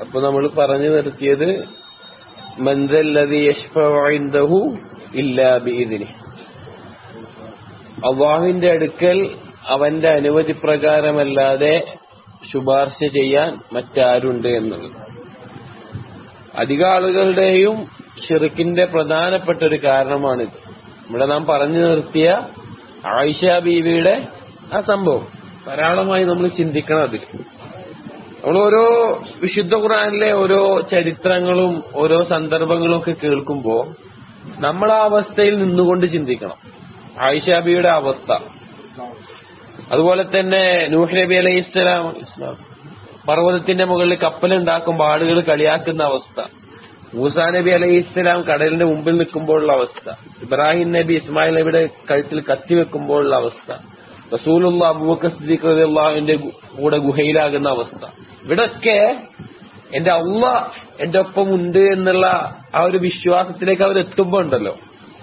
അപ്പൊ നമ്മൾ പറഞ്ഞു നിർത്തിയത് മന്ദല്ലതി യഷ്ഫഇൻദഹു ഇല്ലാ ബിഇദ്നി അള്ളാഹുവിന്റെ അടുക്കൽ അവന്റെ അനുമതി പ്രകാരമല്ലാതെ ശുപാർശ ചെയ്യാൻ മറ്റാരുണ്ട് എന്നുള്ളത് അധിക ആളുകളുടെയും ഷിർക്കിന്റെ പ്രധാനപ്പെട്ട ഒരു കാരണമാണിത് ഇവിടെ നാം പറഞ്ഞു നിർത്തിയ ആയിഷ ബീവിയുടെ ആ സംഭവം ധാരാളമായി നമ്മൾ ചിന്തിക്കണം അതിൽ നമ്മൾ ഓരോ വിശുദ്ധ ഖുറാനിലെ ഓരോ ചരിത്രങ്ങളും ഓരോ സന്ദർഭങ്ങളും ഒക്കെ കേൾക്കുമ്പോ നമ്മൾ ആ അവസ്ഥയിൽ നിന്നുകൊണ്ട് ചിന്തിക്കണം ആയിഷാബിയുടെ അവസ്ഥ അതുപോലെ തന്നെ നൂഹ് നബി അലൈഹി ഇസ്ലാം ഇസ്ലാം പർവ്വതത്തിന്റെ മുകളിൽ കപ്പലുണ്ടാക്കുമ്പോൾ ആളുകൾ കളിയാക്കുന്ന അവസ്ഥ മൂസാ നബി അലൈഹി ഇസ്ലാം കടലിന്റെ മുമ്പിൽ നിൽക്കുമ്പോഴുള്ള അവസ്ഥ ഇബ്രാഹിം നബി ഇസ്മായിൽ നബിയുടെ കഴുത്തിൽ കത്തി വെക്കുമ്പോഴുള്ള അവസ്ഥ റസൂലുള്ള അബൂബക്കർ സിദ്ദീഖ് റളിയല്ലാഹുവിന്റെ കൂടെ ഗുഹയിലാകുന്ന അവസ്ഥ ഇവിടൊക്കെ എന്റെ അള്ള എന്റെ ഒപ്പം ഉണ്ട് എന്നുള്ള ആ ഒരു വിശ്വാസത്തിലേക്ക് അവർ എത്തുമ്പോ ഉണ്ടല്ലോ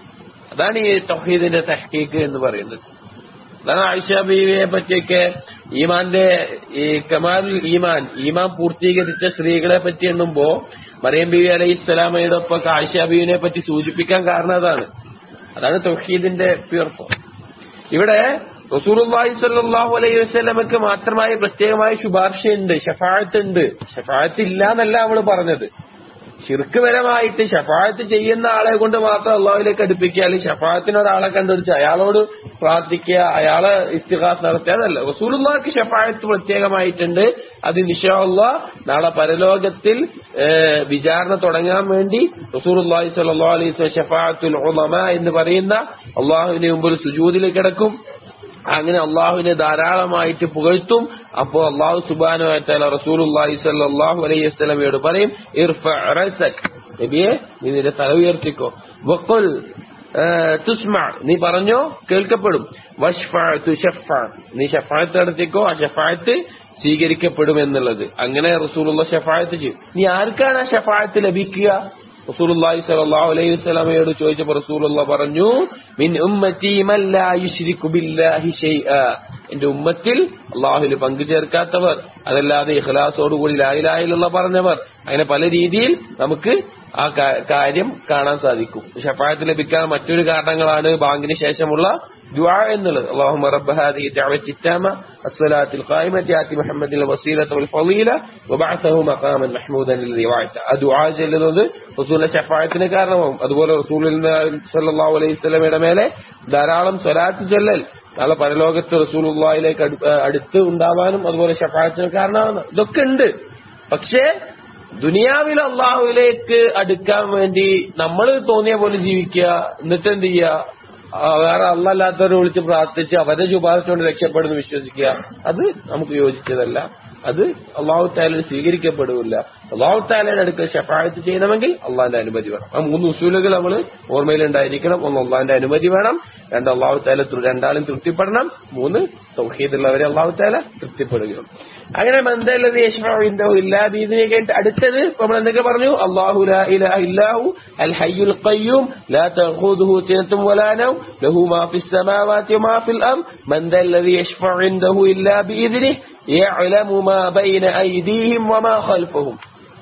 അതാണ് ഈ തൗഹീദിന്റെ തഹ്കീക്ക് എന്ന് പറയുന്നത് അതാണ് ആയിഷ ബീവിയെ പറ്റിയൊക്കെ ഈമാന്റെ ഈ കമാലുൽ ഈമാൻ ഈമാൻ പൂർത്തീകരിച്ച സ്ത്രീകളെ പറ്റി എണ്ണുമ്പോ മറിയം ബീവി അലൈഹി സ്വലാമയുടെ ഒപ്പം ആയിഷ ബീവിനെ പറ്റി സൂചിപ്പിക്കാൻ കാരണം അതാണ് അതാണ് തൗഹീദിന്റെ പ്യൂർപ്പം ഇവിടെ റസൂലുള്ളാഹി സ്വല്ലല്ലാഹു അലൈഹി വസല്ലമക്ക് മാത്രമായി പ്രത്യേകമായ ശുപാർശയുണ്ട് ഷഫാഅത്ത് ഉണ്ട് ഷഫാഅത്ത് ഇല്ല എന്നല്ല അവള് പറഞ്ഞത് ഷിർക്ക് പരമായിട്ട് ഷഫായത്ത് ചെയ്യുന്ന ആളെ കൊണ്ട് മാത്രം അള്ളാഹുലേക്ക് അടുപ്പിക്കുക അല്ലെങ്കിൽ ഷഫായത്തിന് ഒരാളെ കണ്ടുപിടിച്ച് അയാളോട് പ്രാർത്ഥിക്കുക അയാളെ ഇസ്തിഹാസ് നടത്തുക അതല്ല റസൂലുള്ളാഹിക്ക് ഷഫായത്ത് പ്രത്യേകമായിട്ടുണ്ട് അത് നിഷാള്ള നാളെ പരലോകത്തിൽ ഏഹ്, വിചാരണ തുടങ്ങാൻ വേണ്ടി റസൂലുള്ളാഹി സ്വല്ലല്ലാഹു അലൈഹി വസല്ലം ഷഫാഅത്തുൽ ഉലമ എന്ന് പറയുന്ന അള്ളാഹുവിന്റെ മുമ്പിൽ സുജൂദിൽ കിടക്കും അങ്ങനെ അള്ളാഹുവിനെ ധാരാളമായിട്ട് പുകഴ്ത്തും അപ്പോ അള്ളാഹു സുബാനു വതആല റസൂലുള്ളാഹി സ്വല്ലല്ലാഹു അലൈഹി വസല്ലമയോട് പറയും ഇർഫഅ റഅസക് നബിയെ നീ നിന്റെ തല ഉയർത്തിക്കോ വഖുൽ ഏഹ്, തുസ്മഅ നീ പറഞ്ഞോ കേൾക്കപ്പെടും വഷ്ഫഅ തുശഫഅ നീ ഷഫായത്ത് നടത്തിക്കോ ആ ഷഫായത്ത് സ്വീകരിക്കപ്പെടും എന്നുള്ളത് അങ്ങനെ റസൂലുള്ള ഷഫായത്ത് ചെയ്യും നീ ആർക്കാണ് ആ ഷഫായത്ത് ലഭിക്കുക റസൂലുള്ളാഹി സ്വല്ലല്ലാഹു അലൈഹി വസല്ലമയോട് ചോദിച്ചപ്പോൾ റസൂലുള്ള പറഞ്ഞു മിൻ ഉമ്മത്തി മൻ ലാ യുശ്രികു ബില്ലാഹി ഷൈആ എന്റെ ഉമ്മത്തിൽ അള്ളാഹുവിൽ പങ്കു ചേർക്കാത്തവർ അതല്ലാതെ ഇഖ്ലാസോടുകൂടി ലാ ഇലാഹ ഇല്ലല്ലാഹ് പറഞ്ഞവർ അങ്ങനെ പല രീതിയിൽ നമുക്ക് ആ കാ- കാര്യം കാണാൻ സാധിക്കും ഷഫായത്ത് ലഭിക്കാൻ മറ്റൊരു കാരണങ്ങളാണ് ബാങ്കിന് ശേഷമുള്ള ദുആ എന്നുള്ളത് اللهم رب هذه الدعوة التامة الصلاة القائمة آت محمد الوسيلة والفضيلة وبعثه مقاما محمودا الذي وعدته ആ ദുആ ചെല്ലുന്നത് റസൂലിന്റെ ഷഫായത്തിന് കാരണമാവും അതുപോലെ റസൂലിൽ സല്ലല്ലാഹു അലൈഹി വസല്ലമയുടെ മേലെ ധാരാളം സ്വലാത്ത് ചൊല്ലൽ നാളെ പരലോകത്ത് റസൂലുള്ളാഹിലേക്ക് അടു- ആ, അടുത്ത് ഉണ്ടാവാനും അതുപോലെ ഷഫായത്തിന് കാരണമാകുന്നു ഇതൊക്കെ ഉണ്ട് പക്ഷേ ദുനിയാവിൽ അള്ളാഹുവിലേക്ക് അടുക്കാൻ വേണ്ടി നമ്മൾ തോന്നിയ പോലെ ജീവിക്കുക എന്നിട്ട് എന്ത് ചെയ്യുക ആ, വേറെ അല്ലല്ലാത്തവരെ വിളിച്ച് പ്രാർത്ഥിച്ച് അവരെ ശുപാർശ കൊണ്ട് രക്ഷപ്പെടുന്നു വിശ്വസിക്കുക അത് നമുക്ക് യോജിച്ചതല്ല അത് അള്ളാഹു താല സ്വീകരിക്കപ്പെടില്ല അള്ളാഹു താലയുടെ അടുക്കൽ ഷഫായത്ത് ചെയ്യണമെങ്കിൽ അള്ളാഹിന്റെ അനുമതി വേണം ആ മൂന്ന് ഉസൂലുകൾ നമ്മൾ ഓർമ്മയിലുണ്ടായിരിക്കണം ഒന്ന് അള്ളാഹിന്റെ അനുമതി വേണം രണ്ട് അള്ളാഹു താല തൃ- രണ്ടാളും തൃപ്തിപ്പെടണം മൂന്ന് സൗഹീദുള്ളവരെ അള്ളാഹു താല തൃപ്തിപ്പെടുകയും അങ്ങനെ മന്ദല്ലത് ഇല്ലാതീതിനെ കേട്ട് അടുത്തത് നമ്മൾ എന്തൊക്കെ പറഞ്ഞു അള്ളാഹു ലാ ഇലാഹ ഇല്ലാഹു അൽ ഹയ്യുൽ ഖയ്യൂം ലാ തഖൂദുഹു സിനത്തും വലാ നൗം ലഹു മാ ഫിസ് സമാവാതി വമാ ഫിൽ അർദ് മൻ ദല്ലദി യശ്ഫഉ ഇൻദഹു ഇല്ലാ ബിഇذنه يعلم ما بين أيديهم وما خلفهم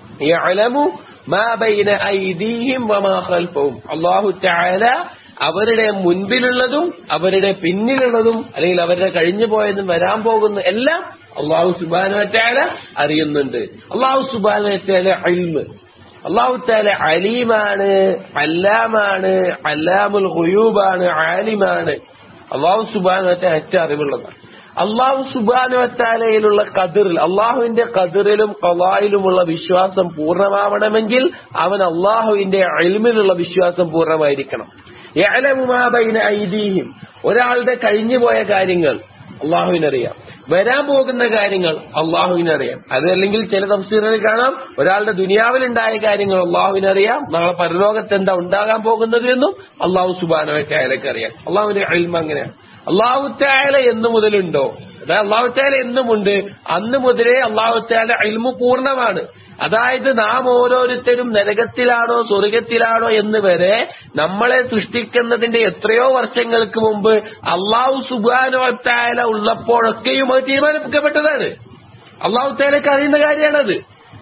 يعلم ما بين أيديهم وما خلفهم അള്ളാഹു തആല അവരുടെ മുൻപിലുള്ളതും അവരുടെ പിന്നിലുള്ളതും അല്ലെങ്കിൽ അവരുടെ കഴിഞ്ഞു പോയതും വരാൻ പോകുന്ന എല്ലാം അള്ളാഹു സുബാനുവറ്റാല അറിയുന്നുണ്ട് അള്ളാഹു സുബാനുവറ്റാല അൽമ് അള്ളാഹു താല അലീമാണ് അല്ലാമാണ് അല്ലാമുൽ ഖുയൂബാണ് ആലിമാണ് അള്ളാഹു സുബാനുവറ്റാല ഏറ്റവും അറിവുള്ളതാണ് അള്ളാഹു സുബാനുവത്താലയിലുള്ള കതിറിൽ അള്ളാഹുവിന്റെ കതിറിലും കലായിലുമുള്ള വിശ്വാസം പൂർണ്ണമാവണമെങ്കിൽ അവൻ അള്ളാഹുവിന്റെ അൽമിലുള്ള വിശ്വാസം പൂർണ്ണമായിരിക്കണം യഅലമു മാ ബൈന ഐദീഹിം ഒരാളുടെ കഴിഞ്ഞുപോയ കാര്യങ്ങൾ അള്ളാഹുവിനറിയാം വരാൻ പോകുന്ന കാര്യങ്ങൾ അള്ളാഹുവിനറിയാം അതല്ലെങ്കിൽ ചില തഫ്സീറുകളിൽ കാണാം ഒരാളുടെ ദുനിയാവിലുണ്ടായ കാര്യങ്ങൾ അള്ളാഹുവിനറിയാം നാളെ പരലോകത്ത് എന്താ ഉണ്ടാകാൻ പോകുന്നത് എന്നും അള്ളാഹു സുബാനൊക്കെ അയാൾക്ക് അറിയാം അള്ളാഹുവിന്റെ അൽമ അങ്ങനെയാണ് അള്ളാഹു താല എന്ന് മുതലുണ്ടോ അതായത് അള്ളാഹു താല എന്നുമുണ്ട് അന്ന് മുതലേ അള്ളാഹു താല അൽമു പൂർണ്ണമാണ് അതായത് നാം ഓരോരുത്തരും നരകത്തിലാണോ സ്വർഗത്തിലാണോ എന്ന് വരെ നമ്മളെ സൃഷ്ടിക്കുന്നതിന്റെ എത്രയോ വർഷങ്ങൾക്ക് മുമ്പ് അള്ളാഹു സുബാനോ താല ഉള്ളപ്പോഴൊക്കെയും അത് തീരുമാനിക്കപ്പെട്ടതാണ് അള്ളാഹു താലക്ക് അറിയുന്ന കാര്യമാണത്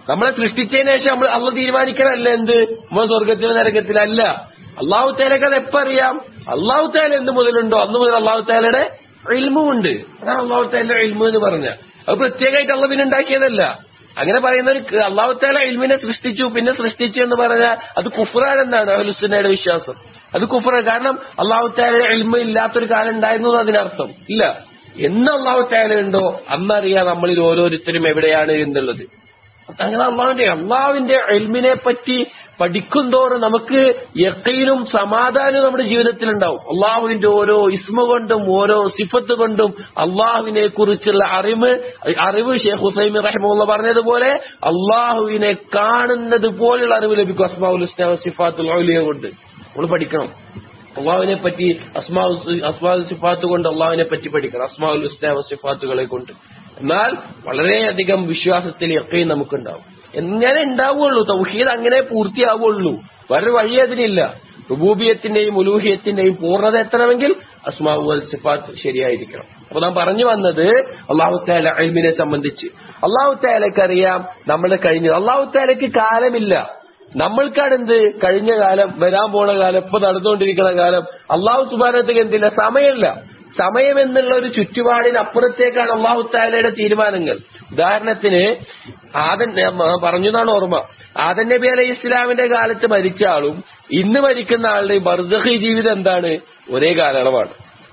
നമ്മളെ സൃഷ്ടിച്ചതിന് ശേഷം നമ്മൾ അള്ള തീരുമാനിക്കണമല്ല എന്ത് നമ്മൾ സ്വർഗത്തിലോ നരകത്തിലല്ല അള്ളാഹു തേലക്ക് അത് എപ്പോ അറിയാം അള്ളാഹു തേല എന്ത് മുതലുണ്ടോ അന്ന് മുതൽ അള്ളാഹു തേലയുടെ ഇൽമുണ്ട് അതാണ് അള്ളാഹു തേലയുടെ ഇൽമു എന്ന് പറഞ്ഞ അത് പ്രത്യേകമായിട്ട് അള്ള പിന്നെ ഉണ്ടാക്കിയതല്ല അങ്ങനെ പറയുന്നവർ അള്ളാഹു താല ഇൽമിനെ സൃഷ്ടിച്ചു പിന്നെ സൃഷ്ടിച്ചു എന്ന് പറഞ്ഞാൽ അത് കുഫറാണെന്നാണ് അഹലുസുന്നയുടെ വിശ്വാസം അത് കുഫറ കാരണം അള്ളാഹു താല ഇൽമ ഇല്ലാത്തൊരു കാലം ഉണ്ടായിരുന്നു എന്ന് അതിനർത്ഥം ഇല്ല എന്ന് അള്ളാഹു താല ഉണ്ടോ അന്നറിയാം നമ്മളിൽ ഓരോരുത്തരും എവിടെയാണ് എന്നുള്ളത് അങ്ങനെ അള്ളാഹുവിന്റെ അള്ളാഹുവിന്റെ എൽമിനെ പറ്റി പഠിക്കുന്തോറും നമുക്ക് യക്കയിലും സമാധാനവും നമ്മുടെ ജീവിതത്തിൽ ഉണ്ടാവും അള്ളാഹുവിന്റെ ഓരോ ഇസ്മ കൊണ്ടും ഓരോ സിഫത്ത് കൊണ്ടും അള്ളാഹുവിനെ കുറിച്ചുള്ള അറിവ് അറിവ് ഷേഖ് ഹുസൈമി റഹ്മുള്ള പറഞ്ഞതുപോലെ അള്ളാഹുവിനെ കാണുന്നത് പോലുള്ള അറിവ് ലഭിക്കും അസ്മാഉൽ ഇസ്ലാം സിഫാത്തുൽ ഔലിയ കൊണ്ട് നമ്മൾ പഠിക്കണം അള്ളാഹുവിനെ പറ്റി അസ്മാ അസ്മാ സിഫാത്ത് കൊണ്ട് അള്ളാഹുവിനെ പറ്റി പഠിക്കണം അസ്മാഉൽ ഇസ്ലാം സിഫാത്തുകളെ കൊണ്ട് എന്നാൽ വളരെയധികം വിശ്വാസത്തിൽ ഒക്കെ നമുക്കുണ്ടാവും എങ്ങനെ ഉണ്ടാവുള്ളൂ തൗഹീദ് അങ്ങനെ പൂർത്തിയാവുള്ളൂ വേറെ വഴി അതിനില്ല റുബൂബിയത്തിന്റെയും ഉലൂഹിയത്തിന്റെയും പൂർണ്ണത എത്തണമെങ്കിൽ അസ്മാവുൽ സിഫാത്ത് ശരിയായിരിക്കണം അപ്പൊ നാം പറഞ്ഞു വന്നത് അള്ളാഹു താല അൽമിനെ സംബന്ധിച്ച് അള്ളാഹു താലക്ക് അറിയാം നമ്മൾ കഴിഞ്ഞത് അള്ളാഹു താലക്ക് കാലമില്ല നമ്മൾക്കാണ് എന്ത് കഴിഞ്ഞ കാലം വരാൻ പോണ കാലം ഇപ്പൊ നടന്നുകൊണ്ടിരിക്കുന്ന കാലം അള്ളാഹു സുബാനത്തേക്ക് എന്തില്ല സമയമില്ല സമയം എന്നുള്ള ഒരു ചുറ്റുപാടിനപ്പുറത്തേക്കാണ് അള്ളാഹു താലയുടെ തീരുമാനങ്ങൾ ഉദാഹരണത്തിന് ആദൻ പറഞ്ഞതാണ് ഓർമ്മ ആദൻ നബി അലൈഹി ഇസ്ലാമിന്റെ കാലത്ത് മരിച്ച ആളും ഇന്ന് മരിക്കുന്ന ആളുടെയും ബർദഹി ജീവിതം എന്താണ് ഒരേ കാലയളവാണ്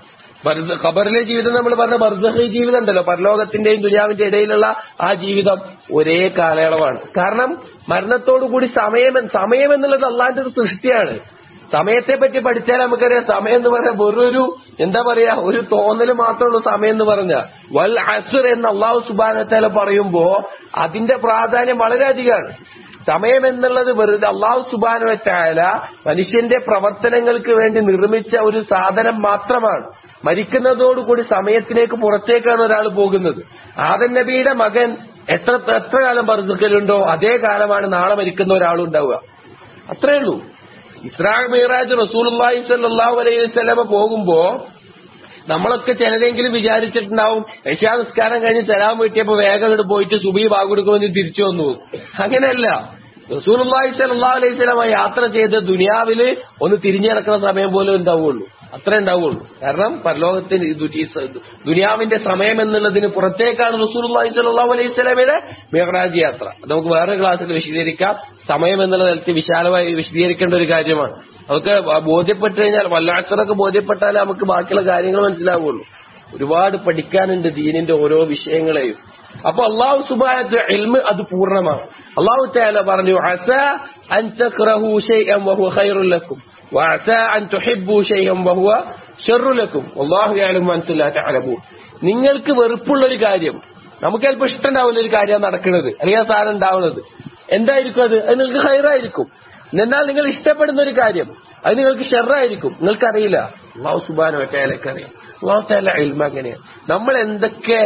ഖബറിലെ ജീവിതം നമ്മൾ പറഞ്ഞ ബർദഹി ജീവിതം ഉണ്ടല്ലോ പരലോകത്തിന്റെയും ദുര്യാവിന്റെ ഇടയിലുള്ള ആ ജീവിതം ഒരേ കാലയളവാണ് കാരണം മരണത്തോടു കൂടി സമയം സമയം എന്നുള്ളത് അള്ളാന്റെ ഒരു സൃഷ്ടിയാണ് സമയത്തെ പറ്റി പഠിച്ചാൽ നമുക്കറിയാം സമയം എന്ന് പറഞ്ഞാൽ വെറൊരു എന്താ പറയാ ഒരു തോന്നൽ മാത്രമുള്ളൂ സമയം എന്ന് പറഞ്ഞ വൽ അസുർ എന്ന് അള്ളാഹു സുബാനത്തേല പറയുമ്പോ അതിന്റെ പ്രാധാന്യം വളരെയധികമാണ് സമയം എന്നുള്ളത് വെറുതെ അള്ളാഹു സുബാനുവറ്റായാല മനുഷ്യന്റെ പ്രവർത്തനങ്ങൾക്ക് വേണ്ടി നിർമ്മിച്ച ഒരു സാധനം മാത്രമാണ് മരിക്കുന്നതോടുകൂടി സമയത്തിലേക്ക് പുറത്തേക്കാണ് ഒരാൾ പോകുന്നത് ആദൻ നബിയുടെ മകൻ എത്ര എത്ര കാലം ബർസുക്കലുണ്ടോ അതേ കാലമാണ് നാളെ മരിക്കുന്ന ഒരാളുണ്ടാവുക അത്രേ ഉള്ളൂ ഇസ്രാ മീറാജ് റസൂലി സല്ലാഹു അലൈഹി വസ്ലമ പോകുമ്പോ നമ്മളൊക്കെ ചിലരെങ്കിലും വിചാരിച്ചിട്ടുണ്ടാവും യശാ നിസ്കാരം കഴിഞ്ഞ് സലാം വീട്ടിയപ്പോ വേഗം ഇങ്ങോട്ട് പോയിട്ട് സുബി ബാഗെടുക്കുമെന്ന് തിരിച്ചു വന്നു അങ്ങനെയല്ല റസൂലി സല്ലാ അലൈഹി സ്വലാമ യാത്ര ചെയ്ത് ദുനിയാവില് ഒന്ന് തിരിഞ്ഞിറക്കുന്ന സമയം പോലും ഉണ്ടാവുള്ളൂ അത്രേ ഉണ്ടാവുള്ളൂ കാരണം പരലോകത്തിന് ദുനിയാവിന്റെ സമയം എന്നുള്ളതിന് പുറത്തേക്കാണ് റസൂലി സല്ലാഹു അലൈഹി സ്വലാമയുടെ മേഘരാജ് യാത്ര അത് നമുക്ക് വേറെ ക്ലാസ്സിൽ വിശദീകരിക്കാം സമയം എന്നുള്ള നിലയ്ക്ക് വിശാലമായി വിശദീകരിക്കേണ്ട ഒരു കാര്യമാണ് അതൊക്കെ ബോധ്യപ്പെട്ടു കഴിഞ്ഞാൽ വല്ലാച്ചറൊക്കെ ബോധ്യപ്പെട്ടാലേ നമുക്ക് ബാക്കിയുള്ള കാര്യങ്ങൾ മനസ്സിലാവുള്ളൂ ഒരുപാട് പഠിക്കാനുണ്ട് ദീനിന്റെ ഓരോ വിഷയങ്ങളെയും അപ്പൊ അള്ളാഹു സുബാനത്ത് എൽമ് അത് പൂർണ്ണമാണ് അള്ളാഹു താല പറഞ്ഞു അസ അൻ തക്റഹു ശൈഅൻ വഹുവ ഖൈറുൽ ലക്കും വഅസ അൻ തുഹിബ്ബു ശൈഅൻ വഹുവ ഷർറുൽ ലക്കും വല്ലാഹു യഅലമു അൻതും ലാ തഅലമൂൻ നിങ്ങൾക്ക് വെറുപ്പുള്ള ഒരു കാര്യം നമുക്ക് ചിലപ്പോൾ ഇഷ്ടമുണ്ടാവില്ല ഒരു കാര്യം നടക്കുന്നത് അല്ലെങ്കിൽ ആ സാധനം ഉണ്ടാവുന്നത് എന്തായിരിക്കും അത് അത് നിങ്ങൾക്ക് ഹൈറായിരിക്കും എന്നാൽ നിങ്ങൾ ഇഷ്ടപ്പെടുന്ന ഒരു കാര്യം അത് നിങ്ങൾക്ക് ഷെറായിരിക്കും നിങ്ങൾക്കറിയില്ല അള്ളാഹു സുബാനോ ഒറ്റയാലേക്ക് അറിയാം അള്ളാഹു താല ഇൽമ അങ്ങനെയാണ് നമ്മൾ എന്തൊക്കെ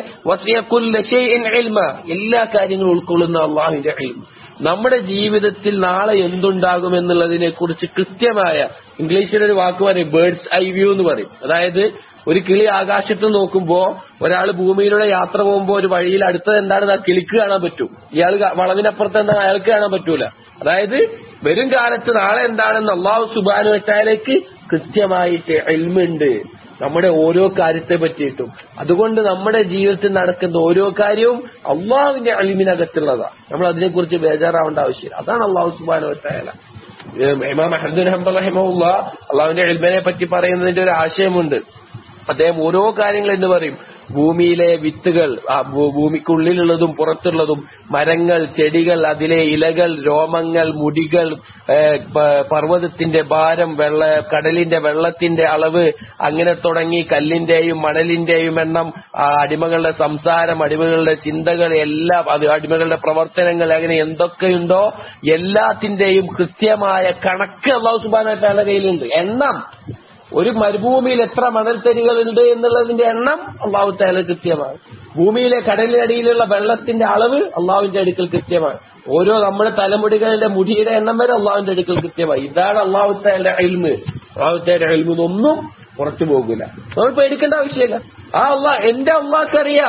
ഇൽമ എല്ലാ കാര്യങ്ങളും ഉൾക്കൊള്ളുന്ന അള്ളാഹുവിന്റെ ഇൽമ നമ്മുടെ ജീവിതത്തിൽ നാളെ എന്തുണ്ടാകും എന്നുള്ളതിനെ കുറിച്ച് കൃത്യമായ ഇംഗ്ലീഷിൽ ഒരു വാക്ക് പറയും ബേർഡ്സ് ഐ വ്യൂ എന്ന് പറയും അതായത് ഒരു കിളി ആകാശത്ത് നോക്കുമ്പോ ഒരാൾ ഭൂമിയിലൂടെ യാത്ര പോകുമ്പോ ഒരു വഴിയിൽ അടുത്തത് എന്താണെന്ന് ആ കിളിക്ക് കാണാൻ പറ്റും ഇയാൾ വളവിനപ്പുറത്ത് എന്താ അയാൾക്ക് കാണാൻ പറ്റൂല അതായത് വരും കാലത്ത് നാളെ എന്താണെന്ന് അള്ളാഹു സുബാനു വെച്ചാലേക്ക് കൃത്യമായിട്ട് എൽമുണ്ട് നമ്മുടെ ഓരോ കാര്യത്തെ പറ്റിയിട്ടും അതുകൊണ്ട് നമ്മുടെ ജീവിതത്തിൽ നടക്കുന്ന ഓരോ കാര്യവും അള്ളാഹുവിന്റെ അളിമിനകത്തുള്ളതാണ് നമ്മൾ അതിനെക്കുറിച്ച് ബേജാറാവേണ്ട ആവശ്യമില്ല അതാണ് അള്ളാഹു സുബാനു വെച്ചാല ഇമാം അഹമ്മദ് ഹംബ റഹിമുള്ള അള്ളാഹുവിന്റെ എൽമിനെ പറ്റി പറയുന്നതിന്റെ ഒരു ആശയമുണ്ട് അദ്ദേഹം ഓരോ കാര്യങ്ങൾ എന്ന് പറയും ഭൂമിയിലെ വിത്തുകൾ ആ ഭൂമിക്കുള്ളിലുള്ളതും പുറത്തുള്ളതും മരങ്ങൾ ചെടികൾ അതിലെ ഇലകൾ രോമങ്ങൾ മുടികൾ പർവ്വതത്തിന്റെ ഭാരം വെള്ള കടലിന്റെ വെള്ളത്തിന്റെ അളവ് അങ്ങനെ തുടങ്ങി കല്ലിന്റെയും മണലിന്റെയും എണ്ണം അടിമകളുടെ സംസാരം അടിമകളുടെ ചിന്തകൾ എല്ലാം അത് അടിമകളുടെ പ്രവർത്തനങ്ങൾ അങ്ങനെ എന്തൊക്കെയുണ്ടോ എല്ലാത്തിന്റെയും കൃത്യമായ കണക്ക് അള്ളാഹു സുബാന കയ്യിലുണ്ട് എണ്ണം ഒരു മരുഭൂമിയിൽ എത്ര മണൽത്തരികളുണ്ട് എന്നുള്ളതിന്റെ എണ്ണം അള്ളാഹു താല കൃത്യമാണ് ഭൂമിയിലെ കടലിനടിയിലുള്ള വെള്ളത്തിന്റെ അളവ് അള്ളാഹുവിന്റെ അടുക്കൽ കൃത്യമാണ് ഓരോ നമ്മുടെ തലമുടികളുടെ മുടിയുടെ എണ്ണം വരെ അള്ളാഹുവിന്റെ അടുക്കൽ കൃത്യമായി ഇതാണ് അള്ളാഹു താലിന്റെ അൽമ് അള്ളാഹു താലിന്റെ അൽമൊന്നും പുറത്തു പോകില്ല നമ്മൾ പേടിക്കേണ്ട ആവശ്യമില്ല ആ അള്ളാഹ് എന്റെ അള്ളാഹ്ക്ക് അറിയാം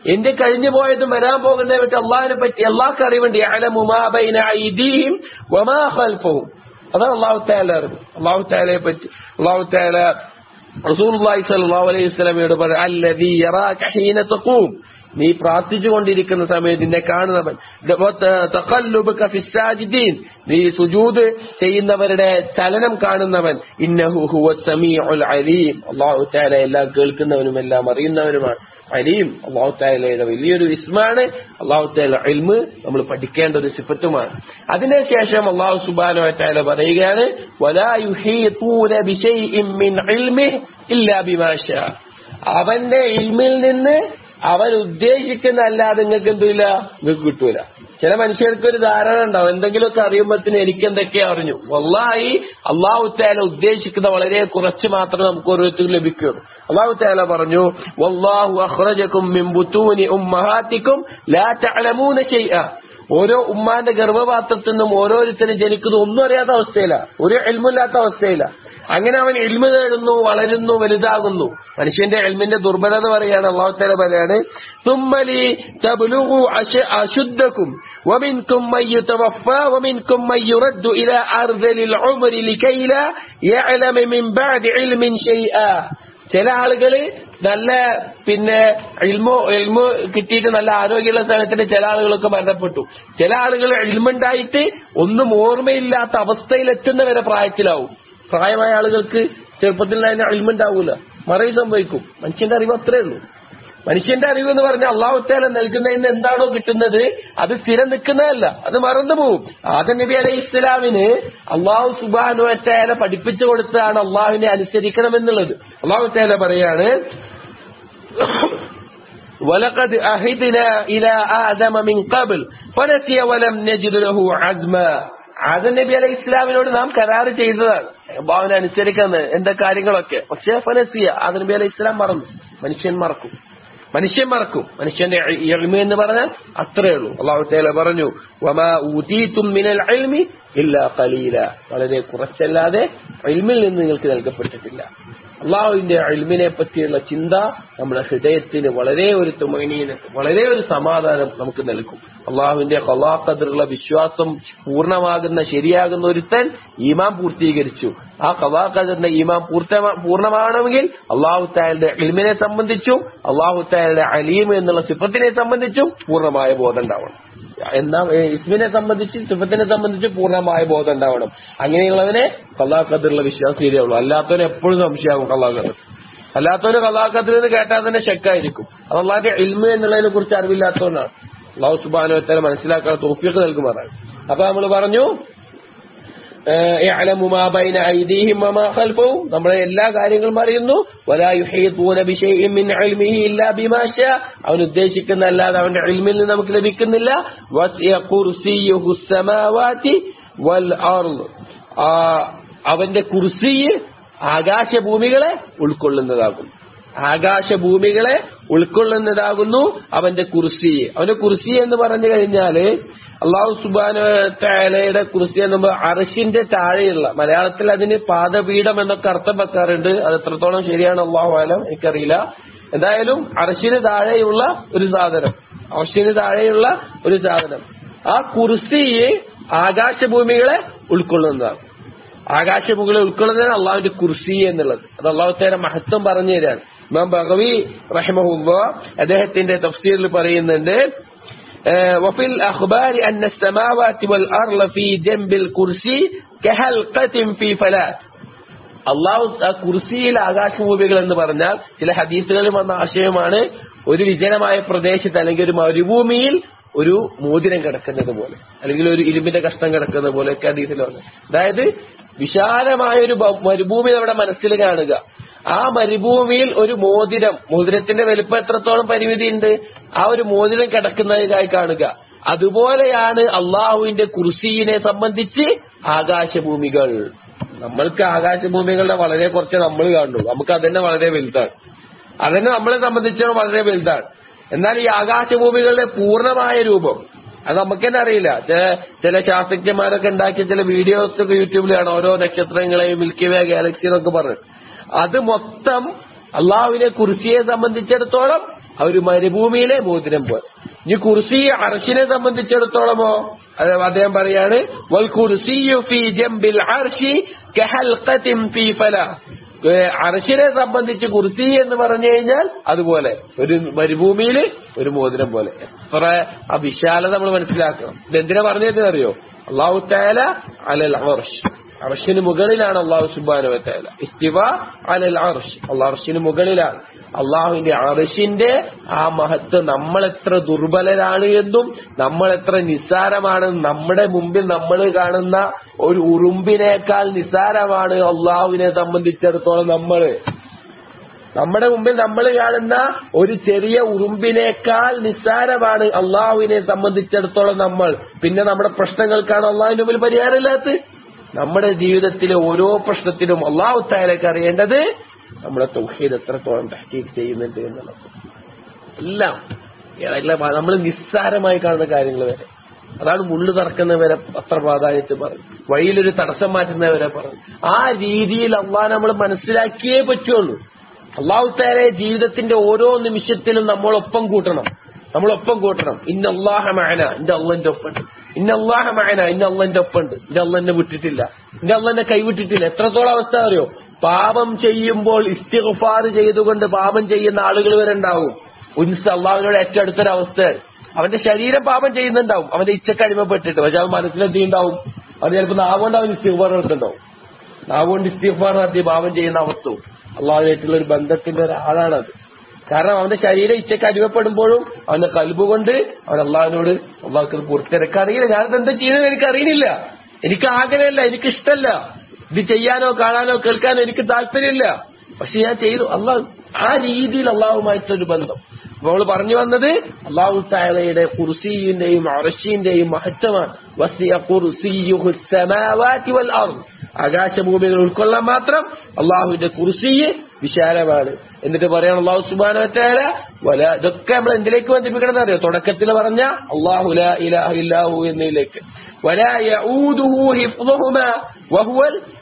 എന്റെ കഴിഞ്ഞു പോയതും വരാൻ പോകുന്നതിനെ പറ്റി അള്ളാഹിനെ പറ്റി അള്ളാഹ്ക്ക് അറിവുണ്ട് യഅലമു മാ ബൈന ഐദീഹിം വമാ ഖൽഫഹും അതാണ് അള്ളാഹു താല അറിവ് അള്ളാഹു താലയെ പറ്റി അള്ളാഹു താല റസൂലുള്ളാഹി സ്വല്ലല്ലാഹു അലൈഹി വസല്ലമയോട് പറഞ്ഞു അല്ലദീ യറാക ഹീന തഖൂം നീ പ്രാർത്ഥിച്ചുകൊണ്ടിരിക്കുന്ന സമയത്ത് നിന്നെ കാണുന്നവൻ തഖല്ലുബക ഫിസ്സാജിദീൻ നീ സുജൂദ് ചെയ്യുന്നവരുടെ ചലനം കാണുന്നവൻ ഇന്നഹു ഹുവ സമീഉൽ അലീം അല്ലാഹു തആല എല്ലാം കേൾക്കുന്നവനും എല്ലാം അറിയുന്നവനുമാണ് അലീം അള്ളാഹു താലയുടെ വലിയൊരു ഇസ്മാണ് അള്ളാഹു താല ഇൽമ് നമ്മൾ പഠിക്കേണ്ട ഒരു സിഫത്തുമാണ് അതിനുശേഷം അള്ളാഹു സുബാനോ താല പറയുകയാണ് വലാ യുഹീതൂന ബിശൈഇൻ മിൻ ഇൽമിഹി ഇല്ലാ ബിമാ ശാ അവന്റെ ഇൽമിൽ നിന്ന് അവൻ ഉദ്ദേശിക്കുന്ന അല്ലാതെ നിങ്ങൾക്ക് എന്തില്ല നിങ്ങൾക്ക് കിട്ടൂല ചില മനുഷ്യർക്ക് ഒരു ധാരണ ഉണ്ടാവും എന്തെങ്കിലുമൊക്കെ അറിയുമ്പത്തിന് എനിക്ക് എന്തൊക്കെയാ അറിഞ്ഞു വല്ലായി അള്ളാഹു താല ഉദ്ദേശിക്കുന്ന വളരെ കുറച്ച് മാത്രമേ നമുക്ക് ഓരോരുത്തർക്കും ലഭിക്കുകയുള്ളൂ അള്ളാഹു താല പറഞ്ഞു വല്ലാഹു അഖ്റജകും മിൻ ബുത്തൂനി ഉമ്മഹാത്തിക്കും ലാ തഅലമൂന ശൈഅ ഓരോ ഉമ്മാന്റെ ഗർഭപാത്രത്തിൽ നിന്നും ഓരോരുത്തരും ജനിക്കുന്ന ഒന്നും അറിയാത്ത അവസ്ഥയില ഒരു എൽമില്ലാത്ത അവസ്ഥയില അങ്ങനെ അവൻ എൽമ നേടുന്നു വളരുന്നു വലുതാകുന്നു മനുഷ്യന്റെ എൽമിന്റെ ദുർബലത പറയാണ് അള്ളാഹുത്തല പറയാണ് തുമ്മലി തബ്ലുഗു അശ- അശുദ്ധക്കും ومنكم من يتوفى ومنكم من يرد إلى أرذل العمر لكي لا يعلم من بعد علم شيئا ചില ആളുകള് നല്ല പിന്നെ ഇൽമോ ഇൽമോ കിട്ടിയിട്ട് നല്ല ആരോഗ്യമുള്ള സ്ഥലത്തിന് ചില ആളുകളൊക്കെ മരണപ്പെട്ടു ചില ആളുകൾ ഇൽമുണ്ടായിട്ട് ഒന്നും ഓർമ്മയില്ലാത്ത അവസ്ഥയിലെത്തുന്നവരെ പ്രായത്തിലാവും പ്രായമായ ആളുകൾക്ക് ചെറുപ്പത്തിൽ അതിന് ഇൽമുണ്ടാവൂല മറവി സംഭവിക്കും മനുഷ്യന്റെ അറിവ് അത്രേ ഉള്ളൂ മനുഷ്യന്റെ അറിവ് എന്ന് പറഞ്ഞാൽ അള്ളാഹുത്തേല നൽകുന്നതിന് എന്താണോ കിട്ടുന്നത് അത് സ്ഥിരം നിൽക്കുന്നതല്ല അത് മറന്നു പോകും ആദം നബി അലൈഹി ഇസ്ലാമിന് അള്ളാഹു സുബാനുവറ്റേല പഠിപ്പിച്ചു കൊടുത്താണ് അള്ളാഹുവിനെ അനുസരിക്കണമെന്നുള്ളത് അള്ളാഹുത്തേല പറയാണ് ولقد أهدنا إلى آدم من قبل فنسي ولم نجد له عزما ആദം നബി അലൈഹി ഇസ്ലാമിനോട് നാം കരാറ് ചെയ്തതാണ് ഭാവന അനുസരിക്കുന്ന എന്താ കാര്യങ്ങളൊക്കെ പക്ഷേ ഫനസിയ ആദം നബി അലൈഹി ഇസ്ലാം മറന്നു മനുഷ്യൻ മറക്കും മനുഷ്യൻ മറക്കും മനുഷ്യന്റെ എളിമ എന്ന് പറഞ്ഞാൽ അത്രേ ഉള്ളൂ അള്ളാഹു തേല പറഞ്ഞു വമാ ഊതീതും മിനൽ ഇൽമി ഇല്ലാ ഖലീല വളരെ കുറച്ചല്ലാതെ ഇൽമിൽ നിന്ന് നിങ്ങൾക്ക് നൽകപ്പെട്ടിട്ടില്ല അള്ളാഹുവിന്റെ അൽമിനെ പറ്റിയുള്ള ചിന്ത നമ്മുടെ ഹൃദയത്തിന് വളരെ ഒരു തുമനീന് വളരെ ഒരു സമാധാനം നമുക്ക് നൽകും അള്ളാഹുവിന്റെ കലാഖദറുള്ള വിശ്വാസം പൂർണ്ണമാകുന്ന ശരിയാകുന്ന ഒരുത്തൻ ഈമാൻ പൂർത്തീകരിച്ചു ആ കലാഖദറിന്റെ ഈമാൻ പൂർത്തമാ പൂർണ്ണമാണെങ്കിൽ അള്ളാഹു തായാലുടെ ഇൽമിനെ സംബന്ധിച്ചും അള്ളാഹു തായാലുടെ അലീം എന്നുള്ള സിഫത്തിനെ സംബന്ധിച്ചും പൂർണ്ണമായ ബോധം ഉണ്ടാവണം എന്നാ ഇസ്മിനെ സംബന്ധിച്ച് സിഫത്തിനെ സംബന്ധിച്ച് പൂർണ്ണമായ ബോധം ഉണ്ടാവണം അങ്ങനെയുള്ളവനെ കള്ളാഖദറുള്ള വിശ്വാസം ശരിയാവുള്ളൂ അല്ലാത്തവന് എപ്പോഴും സംശയമാകും കള്ളാഖദർ അല്ലാത്തവന് കള്ളാഖദർ എന്ന് കേട്ടാൽ തന്നെ ഷെക്കായിരിക്കും അത് അള്ളാഹിന്റെ ഇൽമ എന്നുള്ളതിനെ കുറിച്ച് അറിവില്ലാത്തതുകൊണ്ടാണ് അള്ളാഹു സുബാനുവത്തല മനസ്സിലാക്കാൻ തോഫിയൊക്കെ നൽകുമാറാണ് അപ്പൊ നമ്മൾ പറഞ്ഞു يعلم ما بين أيديهم وما خلفهم നമ്മളെ എല്ലാ കാര്യങ്ങളും അറിയുന്നു ولا يحيطون بشيء من علمه إلا بما شاء അവൻ ഉദ്ദേശിക്കുന്ന അല്ലാതെ അവന്റെ ഇൽമിൽ നിന്ന് നമുക്ക് ലഭിക്കുന്നില്ല وسع كرسيه السماوات والأرض ആ, അവന്റെ കുർസി ആകാശഭൂമികളെ ഉൾക്കൊള്ളുന്നതാകും ആകാശഭൂമികളെ ഉൾക്കൊള്ളുന്നതാകുന്നു അവന്റെ കുർസി അവന്റെ കുർസി എന്ന് പറഞ്ഞു കഴിഞ്ഞാല് അള്ളാഹു സുബാന താലയുടെ കുറിച്ച് എന്നുമ്പോൾ അറശിന്റെ താഴെയുള്ള മലയാളത്തിൽ അതിന് പാദപീഠം എന്നൊക്കെ അർത്ഥം വെക്കാറുണ്ട് അത് എത്രത്തോളം ശരിയാണ് അള്ളാഹു ആലം എനിക്കറിയില്ല എന്തായാലും അറശിന് താഴെയുള്ള ഒരു സാധനം അറശിന് താഴെയുള്ള ഒരു സാധനം ആ കുർസി ആകാശഭൂമികളെ ഉൾക്കൊള്ളുന്നതാണ് ആകാശഭൂമികളെ ഉൾക്കൊള്ളുന്നതാണ് അള്ളാഹുവിന്റെ കുർസി എന്നുള്ളത് അത് അള്ളാഹുത്തേരെ മഹത്വം പറഞ്ഞു തരാണ് ഇമാം ബഗവി റഹിമഹുല്ല അദ്ദേഹത്തിന്റെ തഫ്സീറിൽ പറയുന്നുണ്ട് آه، وفي الأخبار أن السماوات والأرض في جنب الكرسي كحلقة في فلاة അള്ളാഹു ആ കുർസിയിൽ ആകാശഭൂമികൾ എന്ന് പറഞ്ഞാൽ ചില ഹദീസുകളിൽ വന്ന ആശയമാണ് ഒരു വിജനമായ പ്രദേശത്ത് അല്ലെങ്കിൽ ഒരു മരുഭൂമിയിൽ ഒരു മോതിരം കിടക്കുന്നത് പോലെ അല്ലെങ്കിൽ ഒരു ഇരുമ്പിന്റെ കഷ്ണം കിടക്കുന്ന പോലെ ഒക്കെ ഹദീസിൽ വന്നു അതായത് വിശാലമായ ഒരു ബ- മരുഭൂമി നമ്മുടെ മനസ്സിൽ കാണുക ആ മരുഭൂമിയിൽ ഒരു മോതിരം മോതിരത്തിന്റെ വലുപ്പം എത്രത്തോളം പരിമിതി ഉണ്ട് ആ ഒരു മോതിരം കിടക്കുന്നതായി കാണുക അതുപോലെയാണ് അള്ളാഹുവിന്റെ കുർസീനെ സംബന്ധിച്ച് ആകാശഭൂമികൾ നമ്മൾക്ക് ആകാശഭൂമികളുടെ വളരെ കുറച്ച് നമ്മൾ കാണുള്ളൂ നമുക്ക് അതന്നെ വളരെ വലുതാണ് അതന്നെ നമ്മളെ സംബന്ധിച്ചിടത്തോളം വളരെ വലുതാണ് എന്നാൽ ഈ ആകാശഭൂമികളുടെ പൂർണ്ണമായ രൂപം അത് നമുക്ക് തന്നെ അറിയില്ല ചില ചില ശാസ്ത്രജ്ഞന്മാരൊക്കെ ഉണ്ടാക്കിയ ചില വീഡിയോസ് ഒക്കെ യൂട്യൂബിൽ കാണാം ഓരോ നക്ഷത്രങ്ങളെയും മിൽക്കി വേ ഗാലക്സി എന്നൊക്കെ പറഞ്ഞു അത് മൊത്തം അള്ളാഹുവിനെ കുറിച്ചിയെ സംബന്ധിച്ചിടത്തോളം ആ ഒരു മരുഭൂമിയിലെ മോതിരം പോലെ ഇനി കുർസി അർഷിനെ സംബന്ധിച്ചിടത്തോളമോ അത് അദ്ദേഹം പറയാണ് വൽ കുർസിയു ഫീ ജംബിൽ അർശി കഹൽഖത്തിൻ ഫീ ഫലാ അർശിനെ സംബന്ധിച്ച് കുർസി എന്ന് പറഞ്ഞു കഴിഞ്ഞാൽ അതുപോലെ ഒരു മരുഭൂമിയിൽ ഒരു മോതിരം പോലെ എത്ര ആ വിശാലത നമ്മൾ മനസ്സിലാക്കണം ഇതെന്തിനാ പറഞ്ഞത് അറിയോ അള്ളാഹു താല അലൽ അർഷ് അർഷിന് മുകളിലാണ് അള്ളാഹു സുബാനു താല ഇസ്തിവ അലൽ അർഷ് അള്ളാഹ് അർഷിന് മുകളിലാണ് അള്ളാഹുവിന്റെ അർഷിന്റെ ആ മഹത്വം നമ്മൾ എത്ര ദുർബലരാണ് എന്നും നമ്മൾ എത്ര നിസ്സാരമാണെന്നും നമ്മുടെ മുമ്പിൽ നമ്മൾ കാണുന്ന ഒരു ഉറുമ്പിനേക്കാൾ നിസ്സാരമാണ് അള്ളാഹുവിനെ സംബന്ധിച്ചിടത്തോളം നമ്മള് നമ്മുടെ മുമ്പിൽ നമ്മൾ കാണുന്ന ഒരു ചെറിയ ഉറുമ്പിനേക്കാൾ നിസ്സാരമാണ് അള്ളാഹുവിനെ സംബന്ധിച്ചിടത്തോളം നമ്മൾ പിന്നെ നമ്മുടെ പ്രശ്നങ്ങൾക്കാണ് അള്ളാഹുവിന്റെ മുമ്പിൽ പരിഹാരമില്ലാത്ത നമ്മുടെ ജീവിതത്തിലെ ഓരോ പ്രശ്നത്തിനും അള്ളാഹു താലേക്ക് അറിയേണ്ടത് നമ്മുടെ തൗഹീദ് എത്രത്തോളം തഹ്കീക്ക് ചെയ്യുന്നുണ്ട് എന്നുള്ളത് എല്ലാം എല്ലാം നമ്മൾ നിസ്സാരമായി കാണുന്ന കാര്യങ്ങൾ വരെ അതാണ് മുള്ളു തറക്കുന്നവരെ അത്ര പ്രാധാന്യത്തിൽ പറഞ്ഞു വഴിയിലൊരു തടസ്സം മാറ്റുന്നവരെ പറഞ്ഞു ആ രീതിയിൽ അള്ളാഹ് നമ്മൾ മനസ്സിലാക്കിയേ പറ്റുള്ളൂ അള്ളാഹു താരെ ജീവിതത്തിന്റെ ഓരോ നിമിഷത്തിലും നമ്മളൊപ്പം കൂട്ടണം നമ്മളൊപ്പം കൂട്ടണം ഇന്ന അള്ളാഹ മഅന എന്റെ അള്ളന്റെ ഒപ്പുണ്ട് ഇന്ന അള്ളാഹ മഅന ഇന്ന അള്ളന്റെ ഒപ്പുണ്ട് എന്റെ അള്ള എന്നെ വിട്ടിട്ടില്ല എന്റെ അള്ള എന്നെ കൈവിട്ടിട്ടില്ല എത്രത്തോളം അവസ്ഥ അറിയോ പാപം ചെയ്യുമ്പോൾ ഇസ്തിഗ്ഫാർ ചെയ്തുകൊണ്ട് പാപം ചെയ്യുന്ന ആളുകൾ വരെ ഉണ്ടാവും ഉൻസ് അള്ളാഹുവിനോട് ഏറ്റവും അടുത്തൊരവസ്ഥ അവന്റെ ശരീരം പാപം ചെയ്യുന്നുണ്ടാവും അവന്റെ ഇച്ഛക്ക് അടിമപ്പെട്ടിട്ട് പക്ഷെ അവൻ മനസ്സിലെത്തിണ്ടാവും അത് ചിലപ്പോൾ നാവുകൊണ്ട് അവൻ ഇസ്തിഗ്ഫാർ നടത്തുന്നുണ്ടാവും നാവുകൊണ്ട് ഇസ്തിഗ്ഫാർ നടത്തി പാപം ചെയ്യുന്ന അവസ്ഥവും അള്ളാഹുമായിട്ടുള്ള ഒരു ബന്ധത്തിന്റെ ഒരാളാണത് കാരണം അവന്റെ ശരീരം ഇച്ഛക്ക് അടിമപ്പെടുമ്പോഴും അവന്റെ കൽബ് കൊണ്ട് അവൻ അള്ളാഹിനോട് അള്ളാഹ്ക്ക് പുറത്തിരക്ക് അറിയില്ല ഞാനിത് എന്താ ചെയ്യുന്നത് എനിക്ക് അറിയുന്നില്ല എനിക്ക് ആഗ്രഹമില്ല എനിക്ക് ഇഷ്ടമല്ല ഇത് ചെയ്യാനോ കാണാനോ കേൾക്കാനോ എനിക്ക് താല്പര്യമില്ല പക്ഷെ ഞാൻ ചെയ്തു അള്ളാഹ് ആ രീതിയിൽ അള്ളാഹുമായിട്ടൊരു ബന്ധം അപ്പോൾ അവള് പറഞ്ഞു വന്നത് അള്ളാഹു താലയുടെ കുർസിയുടെയും അറശിന്റെയും മഹത്വമാണ് വസിയ കുർസിയുഹു സമാവാതി വൽ അർദ് ആകാശഭൂമികൾ ഉൾക്കൊള്ളാൻ മാത്രം അള്ളാഹുവിന്റെ കുർസിയെ വിശാലമാണ് എന്നിട്ട് പറയണം അള്ളാഹു സുബാന വല ഇതൊക്കെ നമ്മൾ എന്തിലേക്ക് ബന്ധിപ്പിക്കണം എന്നറിയോ തുടക്കത്തിൽ പറഞ്ഞ അള്ളാഹു ലാ ഇലാഹ ഇല്ലാഹു എന്നതിലേക്ക് ولا يعوده حفظهما وهو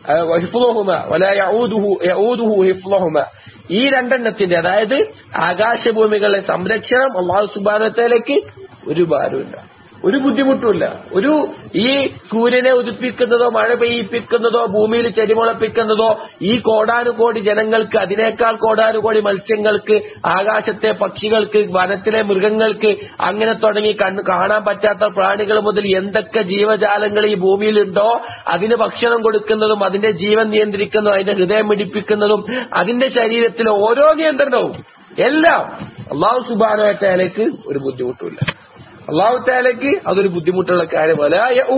حفظهما ولا يعوده يعوده حفظهما ഈ രണ്ടെണ്ണത്തിന്റെ അതായത് ആകാശഭൂമികളുടെ സംരക്ഷണം അള്ളാഹു സുബാനത്തേലേക്ക് ഒരു ഭാരമില്ല ഒരു ബുദ്ധിമുട്ടുമില്ല ഒരു ഈ സൂര്യനെ ഉദിപ്പിക്കുന്നതോ മഴ പെയ്യിപ്പിക്കുന്നതോ ഭൂമിയിൽ ചെടിമുളപ്പിക്കുന്നതോ ഈ കോടാനുകോടി ജനങ്ങൾക്ക് അതിനേക്കാൾ കോടാനുകോടി മത്സ്യങ്ങൾക്ക് ആകാശത്തെ പക്ഷികൾക്ക് വനത്തിലെ മൃഗങ്ങൾക്ക് അങ്ങനെ തുടങ്ങി കണ്ണ് കാണാൻ പറ്റാത്ത പ്രാണികൾ മുതൽ എന്തൊക്കെ ജീവജാലങ്ങൾ ഈ ഭൂമിയിലുണ്ടോ അതിന് ഭക്ഷണം കൊടുക്കുന്നതും അതിന്റെ ജീവൻ നിയന്ത്രിക്കുന്നതും അതിന്റെ ഹൃദയം മിടിപ്പിക്കുന്നതും അതിന്റെ ശരീരത്തിലെ ഓരോ നിയന്ത്രണവും എല്ലാം അള്ളാഹു സുബാനോട്ടയിലേക്ക് ഒരു ബുദ്ധിമുട്ടുമില്ല അള്ളാഹു താലയ്ക്ക് അതൊരു ബുദ്ധിമുട്ടുള്ള കാര്യമല്ല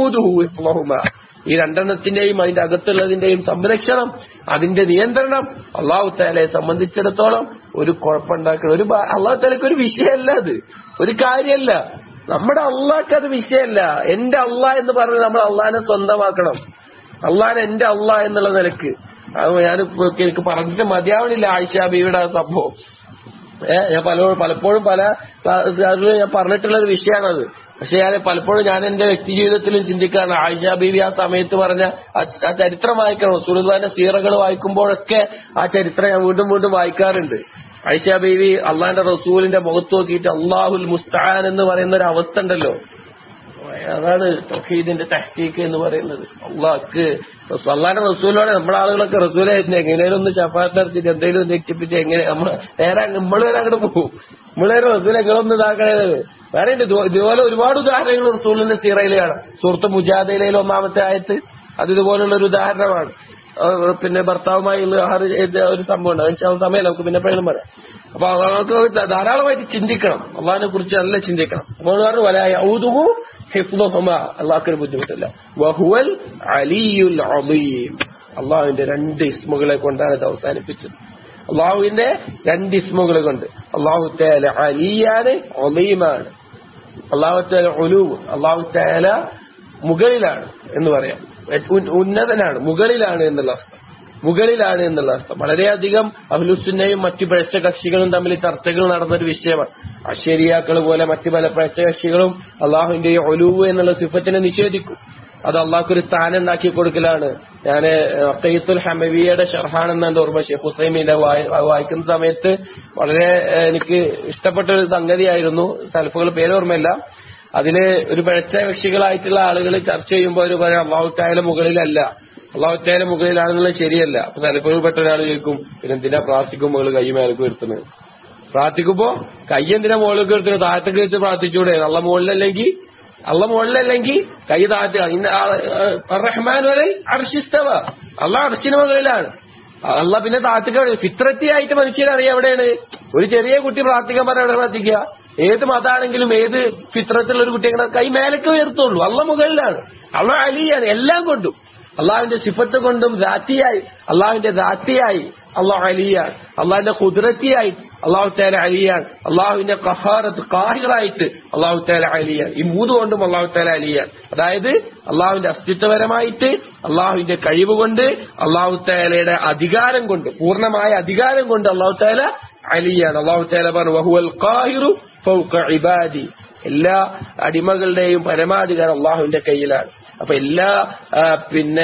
ഈ രണ്ടെണ്ണത്തിന്റെയും അതിന്റെ അകത്തുള്ളതിന്റെയും സംരക്ഷണം അതിന്റെ നിയന്ത്രണം അള്ളാഹു താലയെ സംബന്ധിച്ചിടത്തോളം ഒരു കുഴപ്പമുണ്ടാക്കണം ഒരു അള്ളാഹു താലയ്ക്ക് ഒരു വിഷയമല്ല അത് ഒരു കാര്യമല്ല നമ്മുടെ അള്ളാഹ്ക്ക് അത് വിഷയമല്ല എന്റെ അള്ളാഹ് എന്ന് പറഞ്ഞ് നമ്മൾ അള്ളാഹിനെ സ്വന്തമാക്കണം അള്ളാഹിനെ എന്റെ അള്ളാഹ് എന്നുള്ള നിലക്ക് അത് ഞാൻ എനിക്ക് പറഞ്ഞിട്ട് മതിയാവണില്ല ആയിഷ ബീവിയുടെ സംഭവം ഏഹ് ഞാൻ പലപ്പോഴും പലപ്പോഴും പല ക്ലാസ്സുകളിലും ഞാൻ പറഞ്ഞിട്ടുള്ള ഒരു വിഷയമാണത് പക്ഷെ ഞാൻ പലപ്പോഴും ഞാൻ എന്റെ വ്യക്തി ജീവിതത്തിലും ചിന്തിക്കാണ് ആയിഷ ബീവി ആ സമയത്ത് പറഞ്ഞ ആ ചരിത്രം വായിക്കണം സുഹൃത്താന്റെ സീറകൾ വായിക്കുമ്പോഴൊക്കെ ആ ചരിത്രം ഞാൻ വീണ്ടും വീണ്ടും വായിക്കാറുണ്ട് ആയിഷ ബീവി അള്ളാന്റെ റസൂലിന്റെ മുഖത്ത് നോക്കിയിട്ട് അള്ളാഹുൽ മുസ്താൻ എന്ന് പറയുന്ന ഒരു അവസ്ഥ ഉണ്ടല്ലോ അതാണ് തൗഹീദിന്റെ തഹ്കീക്ക് എന്ന് പറയുന്നത് അള്ളാഹ്ക്ക് അള്ളാന്റെ റസൂലോടെ നമ്മുടെ ആളുകളൊക്കെ റസൂലായിരുന്നു എങ്ങനെയും ഒന്ന് ചപ്പാത്ത് നടത്തിട്ട് എന്തെങ്കിലും ഒന്ന് രക്ഷിപ്പിച്ച് എങ്ങനെ നമ്മള് നേരെ നമ്മൾ വരെ അങ്ങോട്ട് പോകും നമ്മളെ റസൂൽ എങ്ങളൊന്നും ഇതാക്കണേത് വേറെ ഉണ്ട് ഇതുപോലെ ഒരുപാട് ഉദാഹരണങ്ങൾ റസൂലിന്റെ സീറയിൽ കാണാം സുഹൃത്ത് മുജാദയിലെ ഒന്നാമത്തെ ആയത്ത് അത് ഇതുപോലുള്ള ഒരു ഉദാഹരണമാണ് പിന്നെ ഭർത്താവുമായി ഒരു സംഭവം ഉണ്ട് അതിന് സമയം നമുക്ക് പിന്നെ എപ്പോഴും പറയാം അപ്പൊ നമുക്ക് ധാരാളമായിട്ട് ചിന്തിക്കണം അള്ളാഹിനെ കുറിച്ച് നല്ല ചിന്തിക്കണം അപ്പോൾ പറഞ്ഞു വലായ ഔതുഹു ഹിഫ്ലുഹുമ അള്ളാഹ്ക്കൊരു ബുദ്ധിമുട്ടില്ല വഹുവൽ അലിയുൽ അലീം അള്ളാഹുവിന്റെ രണ്ട് ഇസ്മുകളെ കൊണ്ടാണ് ഇത് അവസാനിപ്പിച്ചത് അള്ളാഹുവിന്റെ രണ്ട് ഇസ്മുകൾ കൊണ്ട് അള്ളാഹു തേല അലിയാണ് ഒലീമാണ് അള്ളാഹു തേല ഒലു അള്ളാഹു തേല മുകളിലാണ് എന്ന് പറയാം ഉന്നതനാണ് മുകളിലാണ് എന്നുള്ള അർത്ഥം മുകളിലാണ് എന്നുള്ള അർത്ഥം വളരെയധികം അഹ്ലുസുന്നയും മറ്റു പഴച്ച കക്ഷികളും തമ്മിൽ ചർച്ചകൾ നടന്നൊരു വിഷയമാണ് അശരിയാക്കൾ പോലെ മറ്റു പല പഴച്ച കക്ഷികളും അള്ളാഹുവിന്റെ ഒലുവ് എന്നുള്ള സിഫത്തിനെ നിഷേധിക്കും അത് അള്ളാഹ്ക്കൊരു സ്ഥാനം ഉണ്ടാക്കി കൊടുക്കലാണ് ഞാൻ അക്കയ്യത്തുൽ ഹമവിയുടെ ഷർഹാണെന്ന് എന്റെ ഓർമ്മ ഷെയ്ഖ് ഹുസൈമിന്റെ വായിക്കുന്ന സമയത്ത് വളരെ ഏഹ്, എനിക്ക് ഇഷ്ടപ്പെട്ട ഒരു സംഗതിയായിരുന്നു സലഫുകൾ പേര് ഓർമ്മയില്ല അതില് ഒരു പിഴച്ച കക്ഷികളായിട്ടുള്ള ആളുകൾ ചർച്ച ചെയ്യുമ്പോൾ അവർ പറയാം അള്ളാഹുത്തായാലും മുകളിലല്ല അള്ളാഹുത്തായാലും മുകളിലാണെന്നുള്ളത് ശരിയല്ല അപ്പൊ സലഫുകൾ പെട്ട ഒരാൾ ചോദിക്കും പിന്നെ എന്തിനാ പ്രാർത്ഥിക്കും മുകളിൽ കൈ മേലേക്ക് വരുത്തുന്നത് പ്രാർത്ഥിക്കുമ്പോ കൈ എന്തിനാ മുകളിലേക്ക് വരുത്തുന്നത് താഴത്തേക്ക് വെച്ച് പ്രാർത്ഥിച്ചൂടെ അള്ള മുകളിലല്ലെങ്കിൽ അള്ള മുകളിലല്ലെങ്കിൽ കൈ താഴ്ത്തുക ഇന്ന റഹ്മാൻ വരെ അർഷിസ്തവ അള്ള അർഷിന് മുകളിലാണ് അള്ള പിന്നെ താഴ്ത്തുക ഫിത്രത്തിയായിട്ട് മനുഷ്യരറിയാം എവിടെയാണ് ഒരു ചെറിയ കുട്ടി പ്രാർത്ഥിക്കാൻ പറഞ്ഞ എവിടെ പ്രാർത്ഥിക്കുക ഏത് മതാണെങ്കിലും ഏത് ഫിത്രത്തിലുള്ള ഒരു കുട്ടി അങ്ങനെ കൈ മേലേക്ക് ഉയർത്തുള്ളൂ അള്ള മുകളിലാണ് അള്ള അലിയാണ് എല്ലാം കൊണ്ടും അള്ളാഹുവിന്റെ സിഫത്ത് കൊണ്ടും ദാത്തിയായി അള്ളാഹുവിന്റെ ദാത്തിയായി അള്ളാഹു അലിയാണ് അള്ളാഹിന്റെ കുതിരത്തിയായി അള്ളാഹു തേല അലിയാണ് അള്ളാഹുവിന്റെ കഹാറത്ത് കാഹിറായിട്ട് അള്ളാഹു തേല അലിയാണ് ഈ മൂന്ന് കൊണ്ടും അള്ളാഹു തേല അലിയാണ് അതായത് അള്ളാഹുവിന്റെ അസ്തിത്വപരമായിട്ട് അള്ളാഹുവിന്റെ കഴിവ് കൊണ്ട് അള്ളാഹു തേലയുടെ അധികാരം കൊണ്ട് പൂർണ്ണമായ അധികാരം കൊണ്ട് അള്ളാഹു തേല അലിയാണ് അള്ളാഹു തേല പറഞ്ഞു വഹുവൽ കാഹിറു ഫൗക ഇബാദി എല്ലാ അടിമകളുടെയും പരമാധികാരം അള്ളാഹുവിന്റെ കയ്യിലാണ് അപ്പൊ എല്ലാ ആ, പിന്നെ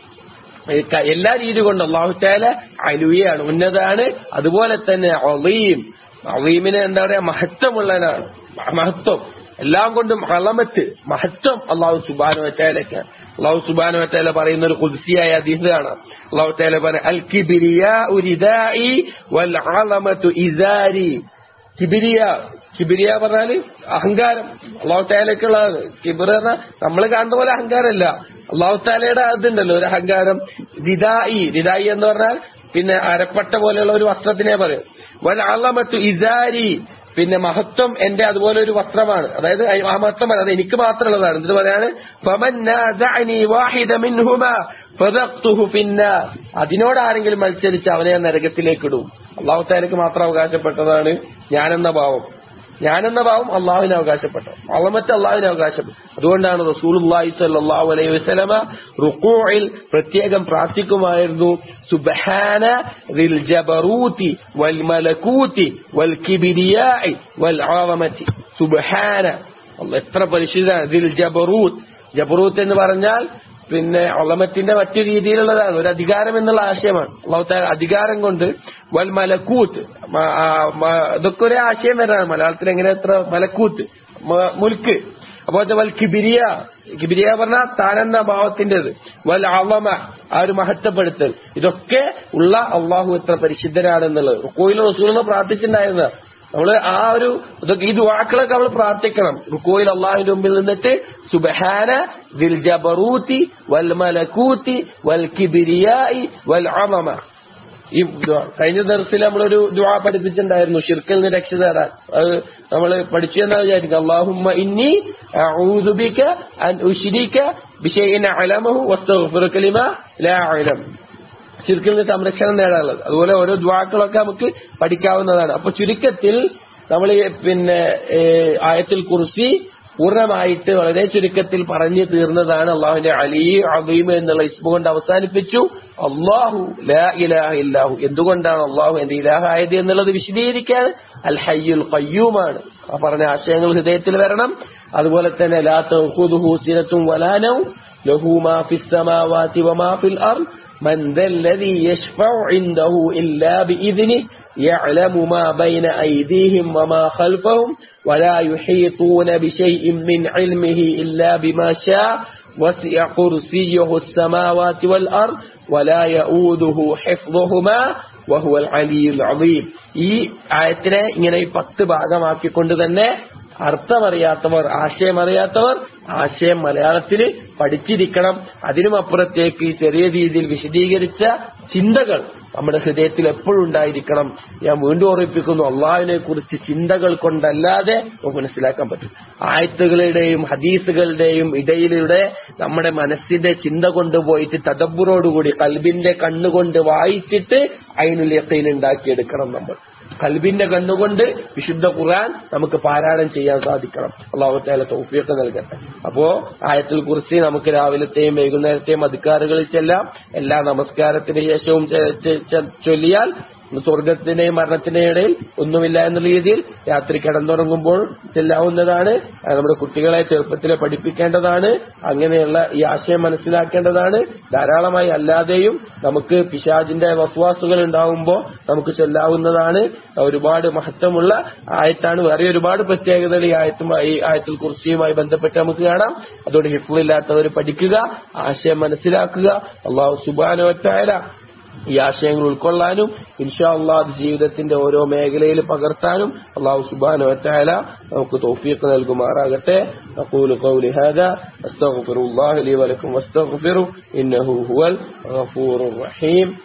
ഈ ക- എല്ലാ രീതി കൊണ്ട് അള്ളാഹു താല അലുയാണ് ഉന്നതാണ് അതുപോലെ തന്നെ അളീം അളീമിന് എന്താ പറയാ മഹത്വമുള്ളവനാണ് മ- മഹത്വം എല്ലാം കൊണ്ടും അളമത്ത് മഹത്വം അള്ളാഹു സുബാനു വറ്റാലൊക്കെയാണ് അള്ളാഹു സുബാനു വറ്റാല പറയുന്ന ഒരു കുതിസിയായ അതീതാണ് അള്ളാഹു താല പറയുന്നത് അൽ കിബിരിയ ഉരിദായി വൽ അളമത്തു ഇസാരി കിബിരിയ കിബിരിയ പറഞ്ഞാല് അഹങ്കാരം അള്ളാഹു താലക്കുള്ളതാണ് കിബിർ പറഞ്ഞാൽ നമ്മൾ കാണുന്ന പോലെ അഹങ്കാരമല്ല അള്ളാഹു താലയുടെ അതുണ്ടല്ലോ ഒരു അഹങ്കാരം ദിദായി ദിദായി എന്ന് പറഞ്ഞാൽ പിന്നെ അരപ്പട്ട പോലെയുള്ള ഒരു വസ്ത്രത്തിനെ പറയും വൽ അളമത്തു ഇസാരി പിന്നെ മഹത്വം എന്റെ അതുപോലെ ഒരു വസ്ത്രമാണ് അതായത് ആ മഹത്വം അത് എനിക്ക് മാത്രമുള്ളതാണ് എന്നിട്ട് പറയാണ് ഫമൻ നാസഅനി വാഹിദ മിൻഹുമാ ഫദഖ്തുഹു ഫിന്നാർ അതിനോട് ആരെങ്കിലും മത്സരിച്ച് അവനെ ഞാൻ നരകത്തിലേക്ക് ഇടും അള്ളാഹു താലക്ക് മാത്രം അവകാശപ്പെട്ടതാണ് ഞാനെന്ന ഭാവം ഞാനെന്ന ഭാവം അള്ളാഹുവിന് അവകാശപ്പെട്ടു അള്ളമറ്റ് അള്ളാഹുവിന് അവകാശപ്പെട്ടു അതുകൊണ്ടാണ് റസൂലുള്ളാഹി സ്വല്ലല്ലാഹു അലൈഹി വസല്ലമ റുക്കൂഇൽ പ്രത്യേകം പ്രാർത്ഥിക്കുമായിരുന്നു സുബ്ഹാന ദിൽ ജബറൂതി വൽ മലകൂതി വൽ കിബിരിയാഇ വൽ ആളമതി സുബ്ഹാന അള്ളാഹ് എത്ര പരിശുദ്ധമാണ് ദിൽ ജബറൂത്ത് ജബറൂത്ത് എന്ന് പറഞ്ഞാൽ പിന്നെ ഒളമത്തിന്റെ മറ്റു രീതിയിലുള്ളതാണ് ഒരു അധികാരം എന്നുള്ള ആശയമാണ് അള്ളാഹു താല അധികാരം കൊണ്ട് വൽ മലക്കൂത്ത് മ- ആ, മ- ഇതൊക്കെ ഒരു ആശയം വരാണ് മലയാളത്തിൽ എങ്ങനെ എത്ര മലക്കൂത്ത് മ- മുൽക്ക് അപ്പൊ വൽ കിബിരിയ കിബിരിയ പറഞ്ഞാൽ താനെന്ന ഭാവത്തിന്റേത് വൽ അളമ ആ ഒരു മഹത്വപ്പെടുത്തൽ ഇതൊക്കെ ഉള്ള അള്ളാഹു എത്ര പരിശുദ്ധനാണെന്നുള്ളത് റുക്കോയിൽ റസൂലിനെ പ്രാർത്ഥിച്ചിട്ടുണ്ടായിരുന്ന നമ്മള് ആ ഒരു ഇതൊക്കെ ഈ ദുവാക്കളൊക്കെ നമ്മൾ പ്രാർത്ഥിക്കണം റുക്കോയിൽ അള്ളാഹുവിന്റെ മുമ്പിൽ നിന്നിട്ട് സുബഹാന ദിൽ ജബറൂത്തി വൽ മലക്കൂത്തി വൽ കിബിരിയായി വൽ അമമ ഈ ദുആ. കഴിഞ്ഞ ദിവസത്തിൽ നമ്മളൊരു ദുആ പഠിപ്പിച്ചിട്ടുണ്ടായിരുന്നു ഷിർക്കിൽ നിന്ന് രക്ഷ തേടാൻ അത് നമ്മൾ പഠിച്ചു എന്നാ വിചാരിക്കും അള്ളാഹുമ്മ ഇന്നി അഊദു ബിക അൻ ഉശ്രിക ബിശൈഇൻ അലമഹു വസ്തഗ്ഫിറുക ലിമാ ലാ അലം ശിർക്കിൽ നിന്ന് സംരക്ഷണം നേടാനുള്ളത് അതുപോലെ ഓരോ ദ്വാക്കളൊക്കെ നമുക്ക് പഠിക്കാവുന്നതാണ് അപ്പൊ ചുരുക്കത്തിൽ നമ്മൾ പിന്നെ ഏ, ആയത്തിൽ കുറിച്ച് പൂർണ്ണമായിട്ട് വളരെ ചുരുക്കത്തിൽ പറഞ്ഞു തീർന്നതാണ് അള്ളാഹുവിന്റെ അലി അബീം എന്നുള്ള ഇസ്മ കൊണ്ട് അവസാനിപ്പിച്ചു അള്ളാഹു ലാ ഇലാഹ ഇല്ലാഹു എന്തുകൊണ്ടാണ് അള്ളാഹു എന്റെ ഇലാഹായത് എന്നുള്ളത് വിശദീകരിക്കാൻ അൽ ഹയ്യുൽ ഖയ്യൂമാണ് ആ പറഞ്ഞ ആശയങ്ങൾ ഹൃദയത്തിൽ വരണം അതുപോലെ തന്നെ ലാ തഖുദുഹു സിനത്തും വലാനൗ ലഹു മാ ഫിസ് സമാവാതി വമാ ഫിൽ അർദ് من ذا الذي يشفع عنده إلا بإذنه يعلم ما بين أيديهم وما خلفهم ولا يحيطون بشيء من علمه إلا بما شاء وسع كرسيه السماوات والأرض ولا يؤوده حفظهما وهو العلي العظيم ഈ ആയത്തിനെ ഇങ്ങനെ ഈ പത്ത് ഭാഗമാക്കിക്കൊണ്ട് തന്നെ അർത്ഥമറിയാത്തവർ ആശയമറിയാത്തവർ ആശയം മലയാളത്തിൽ പഠിച്ചിരിക്കണം അതിനും അപ്പുറത്തേക്ക് ചെറിയ രീതിയിൽ വിശദീകരിച്ച ചിന്തകൾ നമ്മുടെ ഹൃദയത്തിൽ എപ്പോഴും ഉണ്ടായിരിക്കണം ഞാൻ വീണ്ടും ഓർമ്മിപ്പിക്കുന്നു അള്ളാഹിനെ കുറിച്ച് ചിന്തകൾ കൊണ്ടല്ലാതെ നമുക്ക് മനസ്സിലാക്കാൻ പറ്റും ആയത്തുകളുടെയും ഹദീസുകളുടെയും ഇടയിലൂടെ നമ്മുടെ മനസ്സിന്റെ ചിന്ത കൊണ്ടുപോയിട്ട് തദബ്ബുറോടുകൂടി കൽബിന്റെ കണ്ണുകൊണ്ട് വായിച്ചിട്ട് അതിനുള്ളിൽ യക്കീൻ ഉണ്ടാക്കിയെടുക്കണം നമ്മൾ കൽബിന്റെ കണ്ണുകൊണ്ട് വിശുദ്ധ ഖുർആൻ നമുക്ക് പാരായണം ചെയ്യാൻ സാധിക്കണം അള്ളാഹു താല തൗഫീഖ് നൽകട്ടെ അപ്പോ ആയത്തിൽ കുറിച്ച് നമുക്ക് രാവിലത്തെയും വൈകുന്നേരത്തെയും അധികാറുകളിൽ ചെല്ലാം എല്ലാ നമസ്കാരത്തിന് ശേഷവും ചെ- ചെ- ചെ- ചൊല്ലിയാൽ സ്വർഗത്തിന്റെയും മരണത്തിന്റെയും ഇടയിൽ ഒന്നുമില്ല എന്നുള്ള രീതിയിൽ രാത്രി കിടന്നുറങ്ങുമ്പോൾ ചെല്ലാവുന്നതാണ് അത് നമ്മുടെ കുട്ടികളെ ചെറുപ്പത്തിലെ പഠിപ്പിക്കേണ്ടതാണ് അങ്ങനെയുള്ള ഈ ആശയം മനസ്സിലാക്കേണ്ടതാണ് ധാരാളമായി അല്ലാതെയും നമുക്ക് പിശാജിന്റെ വസ്വാസുകൾ ഉണ്ടാവുമ്പോൾ നമുക്ക് ചെല്ലാവുന്നതാണ് ഒരുപാട് മഹത്വമുള്ള ആയത്താണ് വേറെ ഒരുപാട് പ്രത്യേകതകൾ ഈ ആയത്തുമായി ഈ ആയത്തിൽ കുറിച്ചിയുമായി ബന്ധപ്പെട്ട് നമുക്ക് കാണാം അതുകൊണ്ട് ഹിഫില്ലാത്തവർ പഠിക്കുക ആശയം മനസ്സിലാക്കുക അള്ളാഹു സുബാനോറ്റായ ഈ ആശയങ്ങൾ ഉൾക്കൊള്ളാനും ഇൻഷാ അള്ളാഹ് അത് ജീവിതത്തിന്റെ ഓരോ മേഖലയിൽ പകർത്താനും അള്ളാഹു സുബാനോ വറ്റാല നമുക്ക് തൗഫീഖ് നൽകുമാറാകട്ടെ أقول قولي هذا أستغفر الله لي ولكم واستغفروا إنه هو الغفور الرحيم